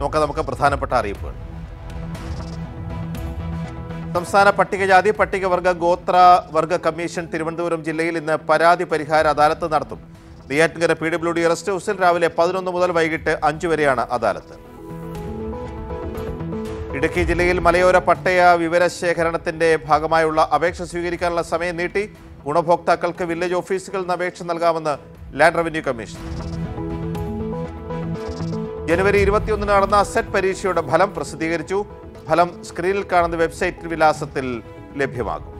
നോക്കാം നമുക്ക് പ്രധാനപ്പെട്ട അറിയിപ്പുകൾ സംസ്ഥാന പട്ടികജാതി പട്ടികവർഗ ഗോത്ര വർഗ കമ്മീഷൻ തിരുവനന്തപുരം ജില്ലയിൽ ഇന്ന് പരാതി പരിഹാര അദാലത്ത് നടത്തും Neyyattinkara P W D rest ഹൗസിൽ രാവിലെ പതിനൊന്ന് മുതൽ വൈകിട്ട് അഞ്ചു വരെയാണ് അദാലത്ത് ഇടുക്കി ജില്ലയിൽ മലയോര പട്ടയ വിവരശേഖരണത്തിന്റെ ഭാഗമായുള്ള അപേക്ഷ സ്വീകരിക്കാനുള്ള സമയം നീട്ടി ഗുണഭോക്താക്കൾക്ക് വില്ലേജ് ഓഫീസുകളിൽ നിന്ന് അപേക്ഷ നൽകാമെന്ന് ലാൻഡ് റവന്യൂ കമ്മീഷൻ ജനുവരി ഇരുപത്തിയൊന്നിന് നടന്ന സെറ്റ് പരീക്ഷയുടെ ഫലം പ്രസിദ്ധീകരിച്ചു ഫലം സ്ക്രീനിൽ കാണുന്ന വെബ്സൈറ്റ് വിലാസത്തിൽ ലഭ്യമാകും